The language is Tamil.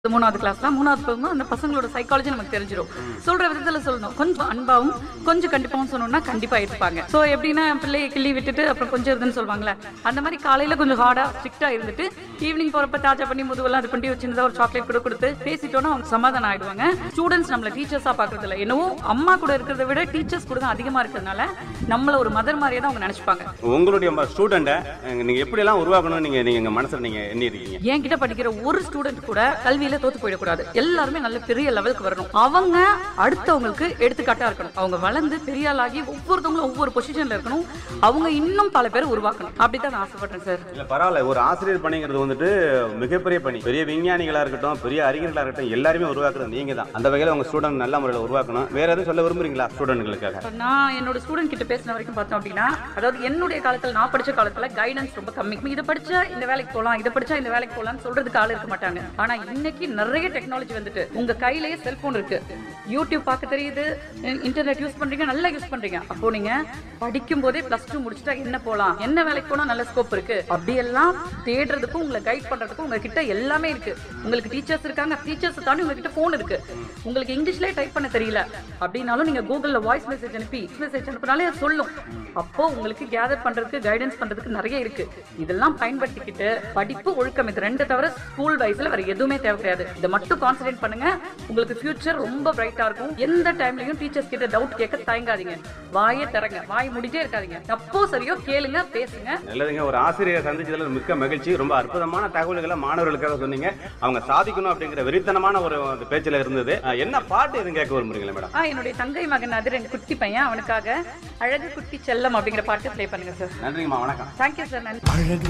மூணாவது கிளாஸ்லாம் மூணாவது போகும்போது அந்த பசங்களோட சைக்காலஜி நமக்கு தெரிஞ்சிடும் சொல்ற விதத்துல சொல்லணும் கொஞ்சம் அன்பாவும் கொஞ்சம் கண்டிப்பாவும் சொன்னோம்னா கண்டிப்பா ஏற்றுப்பாங்க ஸோ எப்படின்னா பிள்ளையை கிள்ளி விட்டுட்டு அப்புறம் கொஞ்சம் இருந்துன்னு சொல்லுவாங்கல்ல அந்த மாதிரி காலையில கொஞ்சம் ஹார்டா ஸ்ட்ரிக்டா இருந்துட்டு ஈவினிங் போறப்ப தாஜா பண்ணி முதுவெல்லாம் இது பண்ணி வச்சிருந்தா ஒரு சாக்லேட் கூட கொடுத்து பேசிட்டோம்னா அவங்க சமாதானம் ஆயிடுவாங்க ஸ்டூடெண்ட்ஸ் நம்மள டீச்சர்ஸா பாக்குறது இல்ல என்னவோ அம்மா கூட இருக்கிறத விட டீச்சர்ஸ் கூட தான் அதிகமா இருக்கிறதுனால நம்மள ஒரு மதர் மாதிரியே தான் அவங்க நினைச்சுப்பாங்க உங்களுடைய ஸ்டூடெண்ட்டை நீங்க எப்படி எல்லாம் உருவாக்கணும் நீங்க நீங்க எங்க மனசுல நீங்க எண்ணி இருக்கீங்க என்கிட்ட படிக்கிற ஒரு ஸ்டூடெண்ட் கூட கல்வியில தோத்து போயிடக்கூடாது எல்லாருமே நல்ல பெரிய லெவலுக்கு வரணும் அவங்க அடுத்தவங்களுக்கு எடுத்துக்காட்டா இருக்கணும் அவங்க வளர்ந்து பெரிய ஆளாகி ஒவ்வொருத்தவங்களும் ஒவ்வொரு பொசிஷன்ல இருக்கணும் அவங்க இன்னும் பல பேர் உருவாக்கணும் அப்படித்தான் நான் ஆசைப்படுறேன் சார் இல்ல பரவாயில்ல ஒரு ஆசிரியர் பணிங்கிறது வந்துட்டு மிகப்பெரிய பணி பெரிய விஞ்ஞானிகளா இருக்கட்டும் பெரிய அறிஞர்களா இருக்கட்டும் எல்லாருமே உருவாக்குறது நீங்க தான் அந்த வகையில உங்க ஸ்டூடெண்ட் நல்ல முறையில் உருவாக்கணும் வேற எதுவும் சொல்ல விரும்புறீங்களா ஸ்டூடெண்ட்களுக்காக இப்ப நான் என்னோட ஸ்டூடெண்ட் கிட்ட பேசின வரைக்கும் பார்த்தோம் அப்படின்னா அதாவது என்னுடைய காலத்துல நான் படிச்ச காலத்துல கைடன்ஸ் ரொம்ப கம்மி இதை படிச்சா இந்த வேலைக்கு போலாம் இதை படிச்சா இந்த வேலைக்கு போலாம்னு சொல்றதுக்கு ஆள் இருக்க மாட்டாங்க ஆனா இன்னைக்கு நிறைய டெக்னாலஜி வந்துட்டு உங்க கையிலேயே செல்போன் இருக்கு யூடியூப் பார்க்க தெரியுது இன்டர்நெட் யூஸ் பண்றீங்க நல்லா யூஸ் பண்றீங்க அப்போ நீங்க படிக்கும் போதே பிளஸ் டூ முடிச்சுட்டா என்ன போலாம் என்ன வேலைக்கு போனா நல்ல ஸ்கோப் இருக்கு அப்படியெல்லாம் தேடுறதுக்கும் உங்களை கைட் பண்றதுக்கும் உங்ககிட்ட எல்லாமே இருக்கு உங்களுக்கு டீச்சர்ஸ் இருக்காங்க டீச்சர்ஸ் தாண்டி உங்ககிட்ட போன் இருக்கு உங்களுக்கு இங்கிலீஷ்லயே டைப் பண்ண தெரியல அப்படின்னாலும் நீங்க கூகுள்ல வாய்ஸ் மெசேஜ் அனுப்பி மெசேஜ் அனுப்பினாலே அது சொல்லும் அப்போ உங்களுக்கு கேதர் பண்றதுக்கு கைடன்ஸ் பண்றதுக்கு நிறைய இருக்கு இதெல்லாம் பயன்படுத்திக்கிட்டு படிப்பு ஒழுக்கம் இது ரெண்டு தவிர ஸ்கூல் வைஸ்ல வேற எதுவுமே தேவை கிடையாது இதை மட்டும் கான்சென்ட்ரேட் பண்ணுங்க உங்களுக்கு ஃபியூச்சர் ரொம்ப பிரைட்டா இருக்கும் எந்த டைம்லயும் டீச்சர்ஸ் கிட்ட டவுட் கேட்க தயங்காதீங்க வாயை திறங்க வாய் முடிட்டே இருக்காதீங்க தப்போ சரியோ கேளுங்க பேசுங்க நல்லதுங்க ஒரு ஆசிரியரை சந்திச்சதுல மிக்க மகிழ்ச்சி ரொம்ப அற்புதமான தகவல்களை மாணவர்களுக்காக சொன்னீங்க அவங்க சாதிக்கணும் அப்படிங்கிற வெறித்தனமான ஒரு அந்த பேச்சுல இருந்தது அஹ், என்ன பாட்டு எதுவும் கேட்க விரும்புறீங்களா மேடம் ஆ என்னுடைய தங்கை மகன் அது ரெண்டு குட்டி பையன் அவனுக்காக அழகு குட்டி செல்லம் அப்படிங்கிற பாட்டு ப்ளே பண்ணுங்க சார் நன்றிங்கம்மா வணக்கம் தேங்க்யூ சார் நன்றி அழகு